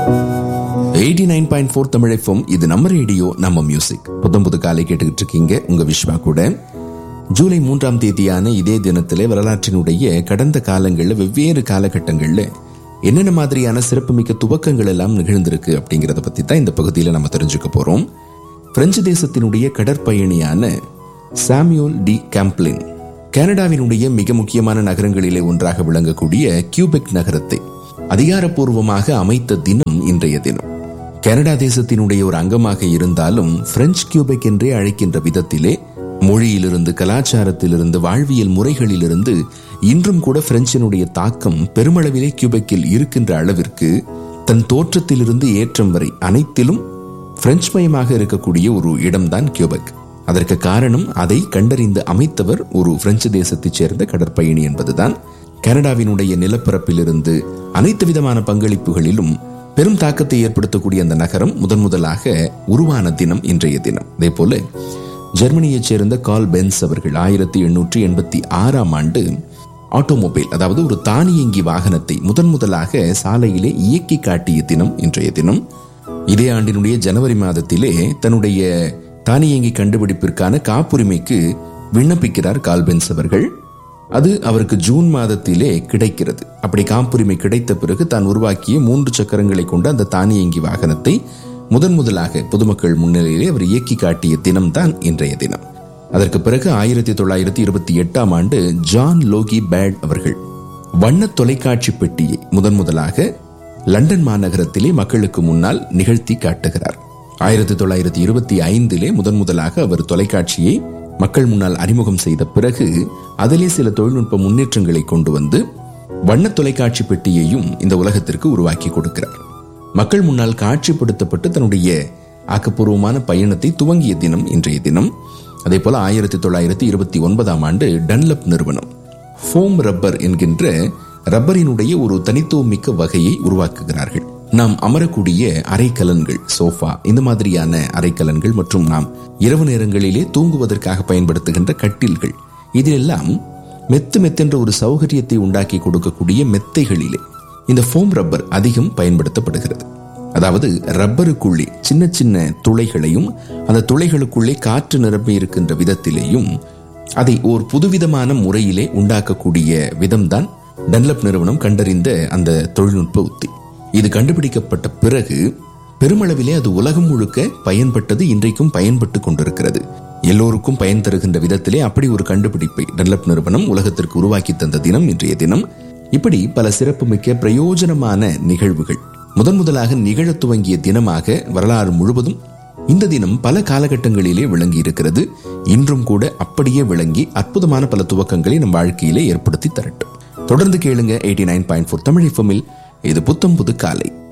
eighty nine point four Tamil FM இது நம்ம radio நம்ம மியூசிக் புத்தம் புது காலை கேட்டுக்கிட்டு இருக்கீங்க உங்க விஸ்வா கூட ஜூலை மூன்றாம் தேதியான இதே தினத்திலே வரலாற்றினுடைய கடந்த காலங்களில் வெவ்வேறு காலகட்டங்களில் என்னென்ன மாதிரியான சிறப்புமிக்க துவக்கங்கள் எல்லாம் நிகழ்ந்திருக்கு அப்படிங்கிறத பத்தி தான் இந்த பகுதியில் நம்ம தெரிஞ்சுக்க போறோம் பிரெஞ்சு தேசத்தினுடைய கடற்பயணியான சாமியோல் டி கேம்ப்ளின் கனடாவினுடைய மிக முக்கியமான நகரங்களிலே ஒன்றாக விளங்கக்கூடிய கியூபெக் நகரத்தை அதிகாரப்பூர்வமாக அமைத்த தினம் இன்றைய தினம் கனடா தேசத்தினுடைய ஒரு அங்கமாக இருந்தாலும் பிரெஞ்சு கியூபெக் என்றே அழைக்கின்ற விதத்திலே மொழியிலிருந்து கலாச்சாரத்திலிருந்து வாழ்வியல் முறைகளிலிருந்து இன்றும் கூட பிரெஞ்சினுடைய தாக்கம் பெருமளவிலே கியூபெக்கில் இருக்கின்ற அளவிற்கு தன் தோற்றத்திலிருந்து ஏற்றம் வரை அனைத்திலும் பிரெஞ்சு மயமாக இருக்கக்கூடிய ஒரு இடம்தான் கியூபெக் அதற்கு காரணம் அதை கண்டறிந்து அமைத்தவர் ஒரு பிரெஞ்சு தேசத்தைச் சேர்ந்த கடற்பயணி என்பதுதான் கனடாவினுடைய நிலப்பரப்பிலிருந்து அனைத்து விதமான பங்களிப்புகளிலும் பெரும் தாக்கத்தை ஏற்படுத்தக்கூடிய அந்த நகரம் முதன் முதலாக உருவான தினம் இன்றைய தினம் அதே போல ஜெர்மனியைச் சேர்ந்த கால் பென்ஸ் அவர்கள் ஆயிரத்தி எண்ணூற்றி எண்பத்தி ஆறாம் ஆண்டு ஆட்டோமொபைல் அதாவது ஒரு தானியங்கி வாகனத்தை முதன் முதலாக சாலையிலே இயக்கி காட்டிய தினம் இன்றைய தினம் இதே ஆண்டினுடைய ஜனவரி மாதத்திலே தன்னுடைய தானியங்கி கண்டுபிடிப்பிற்கான காப்புரிமைக்கு விண்ணப்பிக்கிறார் கால்பென்ஸ் அவர்கள் அது அவருக்கு ஜூன் மாதத்திலே கிடைக்கிறது அப்படி காப்புரிமை கிடைத்த பிறகு தான் உருவாக்கிய மூன்று சக்கரங்களை கொண்ட அந்த தானியங்கி வாகனத்தை முதன் முதலாக பொதுமக்கள் முன்னிலையிலே அவர் இயக்கி காட்டிய தினம்தான் இன்றைய தினம் அதற்கு பிறகு ஆயிரத்தி தொள்ளாயிரத்தி இருபத்தி எட்டாம் ஆண்டு ஜான் லோகி பேட் அவர்கள் வண்ண தொலைக்காட்சி பெட்டியை முதன் முதலாக லண்டன் மாநகரத்திலே மக்களுக்கு முன்னால் நிகழ்த்தி காட்டுகிறார் ஆயிரத்தி தொள்ளாயிரத்தி இருபத்தி ஐந்திலே முதன் முதலாக அவர் தொலைக்காட்சியை மக்கள் முன்னால் அறிமுகம் செய்த பிறகு அதிலே சில தொழில்நுட்ப முன்னேற்றங்களை கொண்டு வந்து வண்ண தொலைக்காட்சி பெட்டியையும் இந்த உலகத்திற்கு உருவாக்கி கொடுக்கிறார் மக்கள் முன்னால் காட்சிப்படுத்தப்பட்டு தன்னுடைய ஆக்கப்பூர்வமான பயணத்தை துவங்கிய தினம் இன்றைய தினம் அதே போல ஆயிரத்தி தொள்ளாயிரத்தி இருபத்தி ஒன்பதாம் ஆண்டு டன்லப் நிறுவனம் ஃபோம் ரப்பர் என்கின்ற ரப்பரினுடைய ஒரு தனித்துவமிக்க வகையை உருவாக்குகிறார்கள் நாம் அமரக்கூடிய அரைக்கலன்கள் சோஃபா இந்த மாதிரியான அரைக்கலன்கள் மற்றும் நாம் இரவு நேரங்களிலே தூங்குவதற்காக பயன்படுத்துகின்ற கட்டில்கள் இதிலெல்லாம் மெத்து மெத்தென்ற ஒரு சௌகரியத்தை உண்டாக்கி கொடுக்கக்கூடிய மெத்தைகளிலே இந்த ஃபோம் ரப்பர் அதிகம் பயன்படுத்தப்படுகிறது அதாவது ரப்பருக்குள்ளே சின்ன சின்ன துளைகளையும் அந்த துளைகளுக்குள்ளே காற்று நிரம்பி இருக்கின்ற விதத்திலேயும் அதை ஒரு புதுவிதமான முறையிலே உண்டாக்கக்கூடிய விதம்தான் டன்லப் நிறுவனம் கண்டறிந்த அந்த தொழில்நுட்ப உத்தி இது கண்டுபிடிக்கப்பட்ட பிறகு பெருமளவிலே அது உலகம் முழுக்க பயன்பட்டது இன்றைக்கும் பயன்பட்டு கொண்டிருக்கிறது எல்லோருக்கும் பயன் தருகின்ற விதத்திலே அப்படி ஒரு கண்டுபிடிப்பை டெவலப் நிறுவனம் உலகத்திற்கு உருவாக்கி தந்த தினம் இன்றைய தினம் இப்படி பல சிறப்புமிக்க பிரயோஜனமான நிகழ்வுகள் முதன் முதலாக நிகழ துவங்கிய தினமாக வரலாறு முழுவதும் இந்த தினம் பல காலகட்டங்களிலே விளங்கி இருக்கிறது இன்றும் கூட அப்படியே விளங்கி அற்புதமான பல துவக்கங்களை நம் வாழ்க்கையிலே ஏற்படுத்தி தரட்டும் தொடர்ந்து கேளுங்க eighty nine point four Tamil எஃப்எம்மில் இது புத்தம் புது காலை